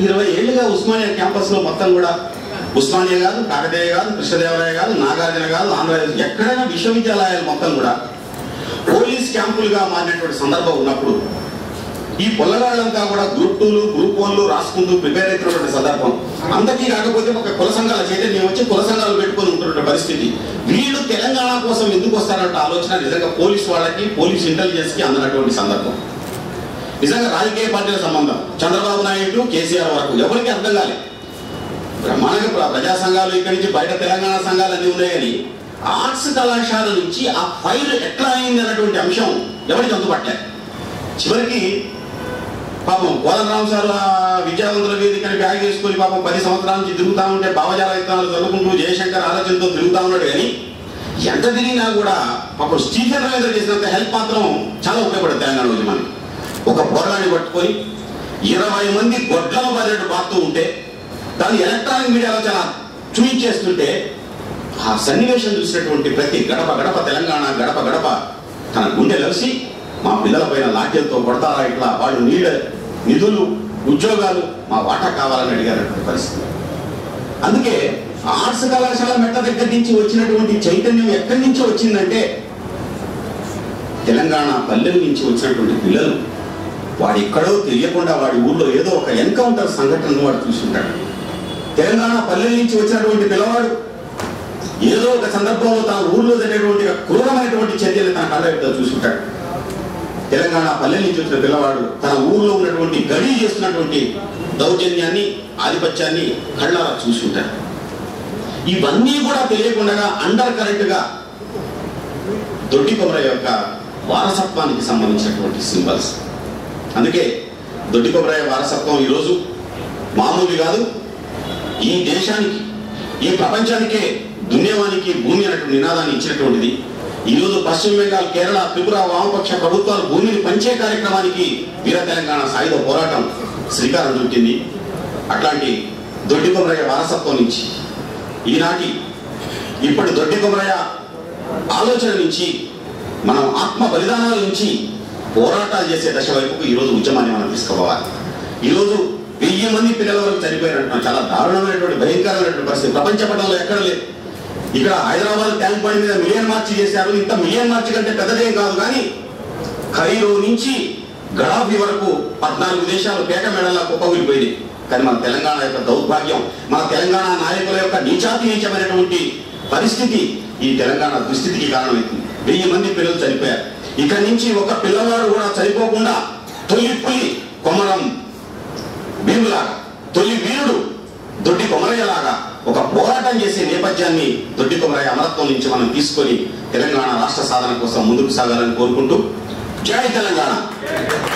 ఇరవై ఏళ్ళుగా ఉస్మానియా క్యాంపస్ లో మొత్తం కూడా ఉస్మానియా కాదు కాకతీయ కాదు కృష్ణదేవరాయ కాదు నాగార్జున కాదు ఆంధ్ర ఎక్కడైనా విశ్వవిద్యాలయాలు మొత్తం కూడా పోలీస్ క్యాంపులుగా మారినటువంటి సందర్భం ఉన్నప్పుడు ఈ పొల్లగాళ్ళంతా కూడా గ్రూప్ టూలు గ్రూప్ వన్లు రాసుకుంటూ ప్రిపేర్ అవుతున్నటువంటి సందర్భం అందరికీ కాకపోతే ఒక కుల సంఘాల చైతన్యం వచ్చి కుల సంఘాలు పెట్టుకొని ఉంటున్న పరిస్థితి వీళ్ళు తెలంగాణ కోసం ఎందుకు వస్తారంటే ఆలోచన నిజంగా పోలీస్ వాళ్ళకి పోలీస్ ఇంటెలిజెన్స్ కి అందనటువంటి సందర్భం నిజంగా రాజకీయ పార్టీల సంబంధం చంద్రబాబు నాయుడు కేసీఆర్ వరకు ఎవరికి అర్థం కాలేదు బ్రహ్మాండంగా ప్ర- ప్రజా సంఘాలు ఇక్కడి నుంచి బయట తెలంగాణ సంఘాలు అన్ని ఉన్నాయి కానీ ఆర్ట్స్ కళాశాల నుంచి ఆ ఫైల్ ఎట్లా అయింది అన్నటువంటి అంశం ఎవరికి అంతుపట్టలేదు చివరికి పాపం కోదండరామ్ సార్ ఆ విద్యావంతుల వేదికని బ్యాగ్ చేసుకొని పాపం పది సంవత్సరాల నుంచి తిరుగుతా ఉంటే భావజాల విత్తనాలు చదువుకుంటూ జయశంకర్ ఆలోచనతో తిరుగుతా ఉన్నాడు కానీ ఎంత తిరిగినా కూడా పాపం స్టీఫెన్ రవీంద్ర చేసినంత హెల్ప్ మాత్రం చాలా ఉపయోగపడదు తెలంగాణ ఉద్యమానికి ఒక పోరాన్ని పట్టుకొని ఇరవై మంది గొడ్లను బాధినట్టు బాగుతూ ఉంటే దాన్ని ఎలక్ట్రానిక్ మీడియాలో చాలా చూయించేస్తుంటే ఆ సన్నివేశం చూసినటువంటి ప్రతి గడప గడప తెలంగాణ గడప గడప తన గుండె లలిసి మా పిల్లల పైన లాఠ్యంతో కొడతారా ఇట్లా వాళ్ళు నీడ నిధులు ఉద్యోగాలు మా వాటా కావాలని అడిగారటువంటి పరిస్థితి అందుకే ఆర్ట్స్ కళాశాల మెట్ల దగ్గర నుంచి వచ్చినటువంటి చైతన్యం ఎక్కడి నుంచి వచ్చిందంటే తెలంగాణ పల్లెల నుంచి వచ్చినటువంటి పిల్లలు వాడు ఎక్కడో తెలియకుండా వాడి ఊళ్ళో ఏదో ఒక ఎన్కౌంటర్ సంఘటనను వాడు చూసుంటాడు తెలంగాణ పల్లెల నుంచి వచ్చినటువంటి పిల్లవాడు ఏదో ఒక సందర్భంలో తన ఊర్లో జరిగినటువంటి ఒక క్రూరమైనటువంటి చర్యలు తన కళ్ళ చూసుంటాడు తెలంగాణ పల్లెల నుంచి వచ్చిన పిల్లవాడు తన ఊర్లో ఉన్నటువంటి గడి చేస్తున్నటువంటి దౌర్జన్యాన్ని ఆధిపత్యాన్ని కళ్ళారా చూసుంటాడు ఇవన్నీ కూడా తెలియకుండా అండర్ కరెంట్ గా దొడ్డి కొమర యొక్క వారసత్వానికి సంబంధించినటువంటి సింబల్స్ అందుకే దొడ్డి కొమరయ్య వారసత్వం ఈరోజు మామూలు కాదు ఈ దేశానికి ఈ ప్రపంచానికే దున్యవానికి భూమి అనేటువంటి నినాదాన్ని ఇచ్చినటువంటిది ఈరోజు పశ్చిమ బెంగాల్ కేరళ త్రిపుర వామపక్ష ప్రభుత్వాలు భూమిని పంచే కార్యక్రమానికి వీర తెలంగాణ సాయుధ పోరాటం శ్రీకారం చుట్టింది అట్లాంటి దొడ్డి కొమరయ్య వారసత్వం నుంచి ఈనాటి ఇప్పటి దొడ్డి కొమరయ్య ఆలోచన నుంచి మనం ఆత్మ బలిదానాల నుంచి పోరాటాలు చేసే దశ వైపుకు ఈరోజు ఉద్యమాన్ని మనం తీసుకుపోవాలి ఈరోజు వెయ్యి మంది పిల్లల వరకు చనిపోయారంటున్నాం చాలా దారుణమైనటువంటి భయంకరమైనటువంటి పరిస్థితి ప్రపంచ పటంలో ఎక్కడ లేదు ఇక్కడ హైదరాబాద్ ట్యాంక్ బండ్ మీద మిలియన్ మార్చ్ చేశారు ఇంత మిలియన్ మార్చ్ కంటే పెద్దదేం కాదు కానీ ఖైరో నుంచి గడాఫీ వరకు పద్నాలుగు దేశాలు పేట మెడల్లా కుప్పగిలిపోయింది కానీ మన తెలంగాణ యొక్క దౌర్భాగ్యం మన తెలంగాణ నాయకుల యొక్క నీచాతి నీచమైనటువంటి పరిస్థితి ఈ తెలంగాణ దుస్థితికి కారణమైంది వెయ్యి మంది పిల్లలు చనిపోయారు ఇక్కడి నుంచి ఒక పిల్లవాడు కూడా చనిపోకుండా తొలి పులి కొమరం భీములాగా తొలి వీరుడు దొడ్డి కొమరయ్యలాగా ఒక పోరాటం చేసే నేపథ్యాన్ని దొడ్డి కొమరయ్య అమరత్వం నుంచి మనం తీసుకొని తెలంగాణ రాష్ట్ర సాధన కోసం ముందుకు సాగాలని కోరుకుంటూ జై తెలంగాణ